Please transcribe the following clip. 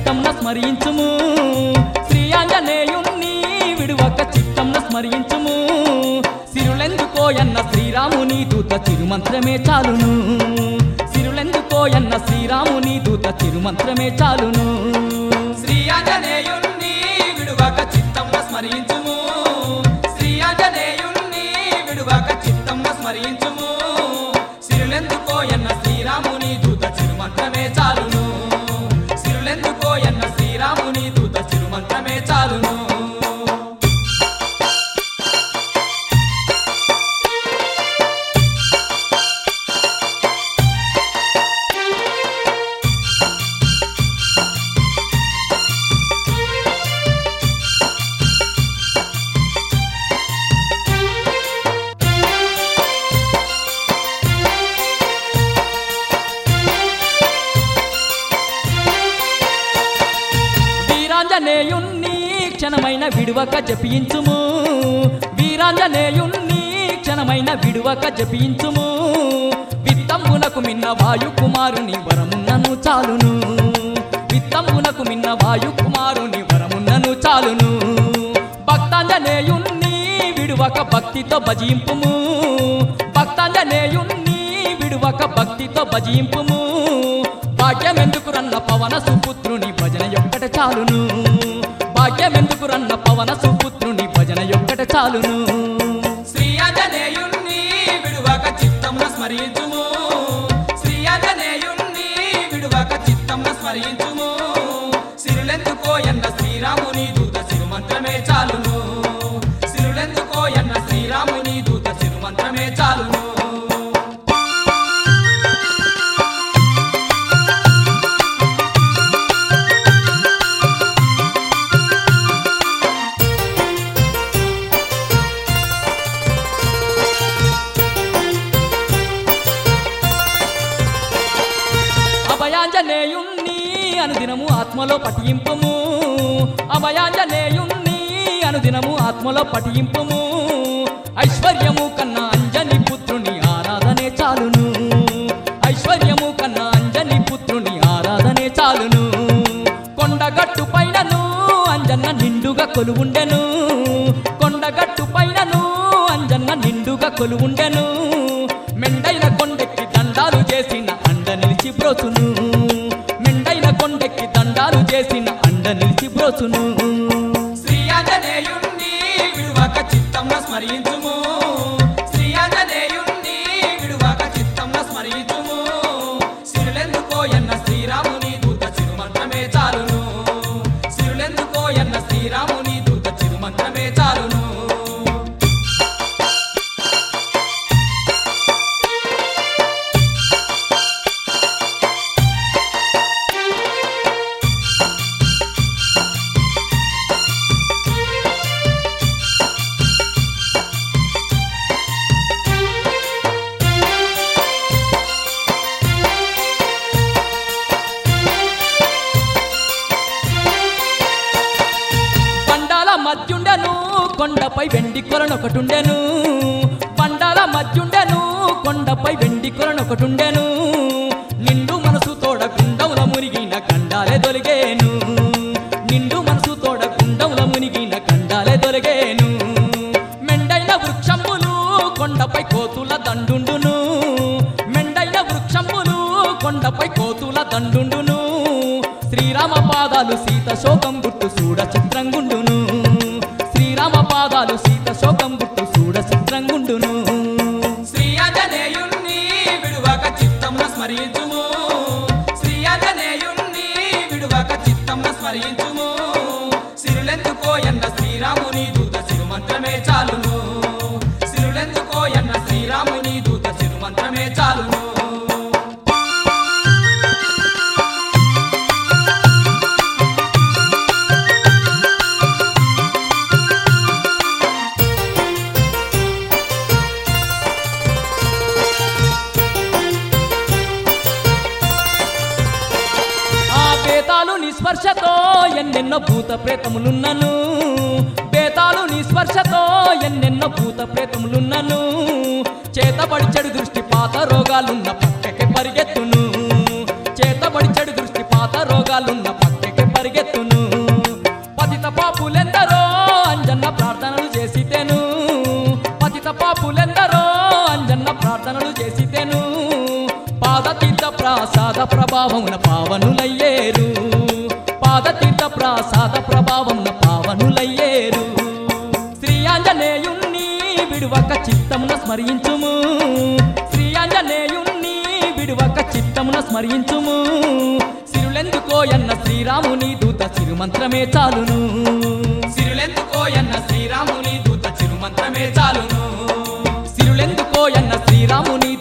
చిత్తంన స్మరించుము శ్రీ ఆంజనేయుణ్ణి విడువక చిత్తంన స్మరించుము సిరులెందుకోయన్న శ్రీరాముని దూత తిరుమంత్రమే చాలును సిరులెందుకోయన్న శ్రీరాముని దూత తిరుమంత్రమే చాలును శ్రీ ఆంజనేయుణ్ణి విడువక చిత్తంలో స్మరించుము శ్రీ ఆంజనేయుణ్ణి విడువక చిత్తంలో స్మరించుము సిరులెందుకోయన్న శ్రీరాముని దూత చిరుమంత్రమే చాలును సిరులెందుకోయన్న శ్రీరాముని దూత చిరుమంత్రమే చాలును వీరాంజనేయుణ్ణి క్షణమైన విడువక జపించుము వీరాంజనేయుణ్ణి క్షణమైన విడువక జపించుము విత్తంబునకు మిన్న వాయు కుమారుని వరమున్నను చాలును విత్తంబునకు మిన్న వాయు కుమారుని వరమున్నను చాలును భక్తాంజనేయుణ్ణి విడువక భక్తితో భజింపుము భక్తాంజనేయుణ్ణి విడువక భక్తితో భజింపుము భాగ్యమెందుకు రన్న పవన సుపుత్రుని భజన యొక్కట చాలును భాగ్యమెందుకు రన్న పవన సుపుత్రుని భజన యొక్కట చాలును శ్రీ ఆంజనేయుణ్ణి విడువక చిత్తంలో స్మరించుము శ్రీ ఆంజనేయుణ్ణి విడువక చిత్తంలో స్మరించుము సిరులెందుకోయన్న శ్రీరాముని దూత సిరుమంత్రమే చాలును సిరులెందుకోయన్న శ్రీరాముని దూత సిరుమంత్రమే చాలును అభయాంజనేయుణ్ణి అనుదినము ఆత్మలో పఠింపము అభయాంజనేయుణ్ణి అనుదినము ఆత్మలో పఠింపము ఐశ్వర్యము కన్నా అంజని పుత్రుని ఆరాధనే చాలును ఐశ్వర్యము కన్నా అంజని పుత్రుని ఆరాధనే చాలును కొండగట్టు పైనను అంజన్న నిండుగా కొలువుండెను కొండగట్టు పైనను అంజన్న నిండుగా కొలువుండెను మెండైన కొండెక్కి దండాలు చేసిన అండ నిలిచి బ్రోచును మెండైన కొండెక్కి దండాలు చేసిన అండ నిలిచి బ్రోచును శ్రీ ఆంజనేయుణ్ణి విడువక చిత్తంలో స్మరించుము శ్రీ ఆంజనేయుణ్ణి విడువక చిత్తంలో స్మరించుము సిరులెందుకోయన్న శ్రీరాముని దూత చిరుమంత్రమే చాలును సిరులెందుకోయన్న శ్రీరాముని దూత చిరుమంత్రమే చాలును పండాల మధ్యుండెను కొండపై వెండి కొలనొకటుండెను పండాల మధ్యుండెను కొండపై వెండి కొలనొకటుండెను నిండు మనసు తోడ గుండముల మునిగిన కండాలే దొలిగేను నిండు మనసు తోడ గుండముల మునిగిన కండాలే దొలిగేను మెండైన వృక్షములు కొండపై కోతుల దండుండును మెండైన వృక్షములు కొండపై కోతుల దండుండును శ్రీరామ పాదాలు సీత శోకం గుర్తు చూడ చిత్రంగుండును శ్రీరామ పాదాలు సీత శోకం గుర్తు చూడ చిత్రంగుండును శ్రీ ఆంజనేయుణ్ణి విడువక చిత్తంలో స్మరించుము శ్రీ ఆంజనేయుణ్ణి విడువక చిత్తంలో స్మరించుము సిరులెందుకోయన్న శ్రీరాముని దూత సిరుమంత్రమే చాలును సిరులెందుకోయన్న శ్రీరాముని దూత సిరుమంత్రమే చాలును ఆ బేతాలు నిస్పర్శతో ఎన్నెన్నో భూత ప్రేతములున్నను బేతాలు నిస్పర్శతో ఎన్నెన్నో భూత ప్రేతములున్నను చేతబడి చెడు దృష్టి పాత రోగాలున్న పక్కకి పరిగెత్తును చేతబడి చెడు దృష్టి పాత రోగాలున్న పక్కకి పరిగెత్తును ప్రార్థనలు చేసితేను పాదతీర్థ ప్రాసాద ప్రభావమున పావనులయ్యేరు పాదతీర్థ ప్రాసాద ప్రభావమున పావనులయ్యేరు శ్రీ ఆంజనేయుణ్ణి విడువక చిత్తమున స్మరించుము శ్రీ ఆంజనేయుణ్ణి విడువక చిత్తమున స్మరించుము సిరులెందుకోయన్న శ్రీరాముని దూత సిరుమంత్రమే చాలును సిరులెందుకోయన్న శ్రీరాముని దూత చిరుమంత్రమే చాలును సిరులెందుకోయన్న శ్రీరాముని